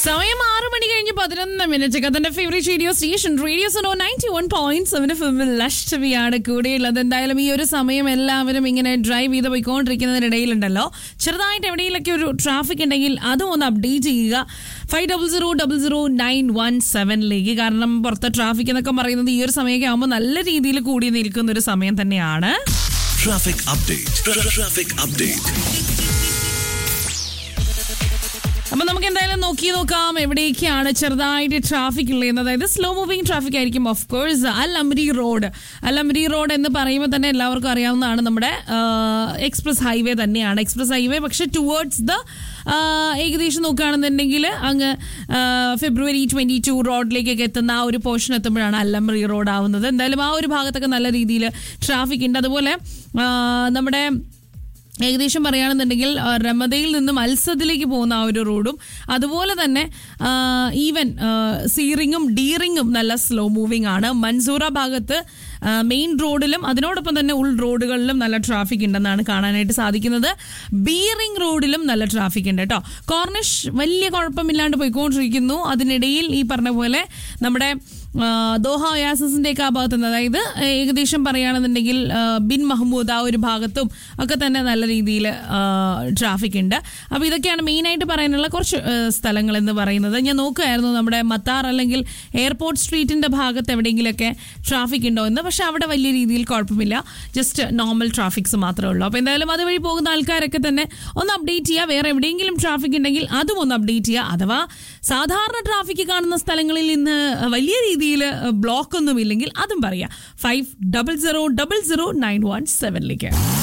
സമയം ആറ് മണി കഴിഞ്ഞ് പതിനൊന്ന് മിനിറ്റ് കഥന്റെ favourite radio station radio Suno ninety one point seven ഫിമിൽ ലക്ഷ്മിയാണ് കൂടെയുള്ളത് എന്തായാലും ഈ ഒരു സമയം എല്ലാവരും ഇങ്ങനെ ഡ്രൈവ് ചെയ്ത് പോയിക്കൊണ്ടിരിക്കുന്നതിനിടയിലുണ്ടല്ലോ ചെറുതായിട്ട് എവിടെയെങ്കിലൊക്കെ ഒരു ട്രാഫിക് ഉണ്ടെങ്കിൽ അതും ഒന്ന് അപ്ഡേറ്റ് ചെയ്യുക five double zero double zero nine one സെവനിലേക്ക് കാരണം പുറത്തെ ട്രാഫിക് എന്നൊക്കെ പറയുന്നത് ഈ ഒരു സമയമൊക്കെ ആകുമ്പോൾ നല്ല രീതിയിൽ കൂടി നിൽക്കുന്ന ഒരു സമയം തന്നെയാണ് Traffic update. Tra- Traffic update. അപ്പൊ നമുക്ക് എന്തായാലും നോക്കി നോക്കാം എവിടേക്കാണ് ചെറുതായിട്ട് ട്രാഫിക് ഉള്ളത് അതായത് സ്ലോ മൂവിംഗ് ട്രാഫിക് ആയിരിക്കും of course Al Amari road Al Amari road എന്ന് പറയുമ്പോൾ തന്നെ എല്ലാവർക്കും അറിയാവുന്നതാണ് നമ്മുടെ എക്സ്പ്രസ് ഹൈവേ തന്നെയാണ് എക്സ്പ്രസ് ഹൈവേ പക്ഷെ ടുവേർഡ്സ് ദ ഏകദേശം നോക്കുകയാണെന്നുണ്ടെങ്കിൽ അങ്ങ് ആ, ഫെബ്രുവരി ട്വന്റി ടു റോഡിലേക്കൊക്കെ എത്തുന്ന ആ ഒരു പോർഷൻ എത്തുമ്പോഴാണ് അല്ലംറി റോഡ് ആവുന്നത് എന്തായാലും ആ ഒരു ഭാഗത്തൊക്കെ നല്ല രീതിയിൽ ട്രാഫിക് ഉണ്ട് അതുപോലെ ആ, നമ്മുടെ ഏകദേശം പറയുകയാണെന്നുണ്ടെങ്കിൽ ആ, റമദയിൽ നിന്ന് മത്സരത്തിലേക്ക് പോകുന്ന ആ ഒരു റോഡും അതുപോലെ തന്നെ ആ, ഈവൻ ആ, സീറിങ്ങും ഡീറിങ്ങും നല്ല സ്ലോ മൂവിംഗ് ആണ് മൻസൂറ ഭാഗത്ത് ആ, മെയിൻ റോഡിലും അതിനോടൊപ്പം തന്നെ ഉൾ റോഡുകളിലും നല്ല ട്രാഫിക് ഉണ്ടെന്നാണ് കാണാനായിട്ട് സാധിക്കുന്നത് ബീറിംഗ് റോഡിലും നല്ല ട്രാഫിക് ഉണ്ട് കേട്ടോ കോർണിഷ് വലിയ കുഴപ്പമില്ലാണ്ട് പോയിക്കൊണ്ടിരിക്കുന്നു അതിനിടയിൽ ഈ പറഞ്ഞ പോലെ നമ്മുടെ ആ, ദോഹ ഒയാസിന്റെ ഒക്കെ ആ ഭാഗത്ത് നിന്ന് അതായത് ഏകദേശം പറയുകയാണെന്നുണ്ടെങ്കിൽ ആ, ബിൻ മഹ്മൂദ് ആ ഒരു ഭാഗത്തും ഒക്കെ തന്നെ നല്ല രീതിയിൽ ട്രാഫിക് ഉണ്ട് അപ്പോൾ ഇതൊക്കെയാണ് മെയിനായിട്ട് പറയാനുള്ള കുറച്ച് ആ, സ്ഥലങ്ങൾ എന്ന് പറയുന്നത് ഞാൻ നോക്കുമായിരുന്നു നമ്മുടെ മത്താർ അല്ലെങ്കിൽ എയർപോർട്ട് സ്ട്രീറ്റിന്റെ ഭാഗത്ത് എവിടെയെങ്കിലുമൊക്കെ ട്രാഫിക് ഉണ്ടോ എന്ന് പക്ഷെ അവിടെ വലിയ രീതിയിൽ കുഴപ്പമില്ല ജസ്റ്റ് നോർമൽ ട്രാഫിക്സ് മാത്രമേ ഉള്ളൂ അപ്പോൾ എന്തായാലും അതുവഴി പോകുന്ന ആൾക്കാരൊക്കെ തന്നെ ഒന്ന് അപ്ഡേറ്റ് ചെയ്യുക വേറെ എവിടെയെങ്കിലും ട്രാഫിക് ഉണ്ടെങ്കിൽ അതും ഒന്ന് അപ്ഡേറ്റ് ചെയ്യുക അഥവാ സാധാരണ ട്രാഫിക് കാണുന്ന സ്ഥലങ്ങളിൽ ഇന്ന് വലിയ രീതിയിൽ ബ്ലോക്ക് ഒന്നും ഇല്ലെങ്കിൽ അതും പറയാം five double zero double zero nine one സെവനിലേക്ക്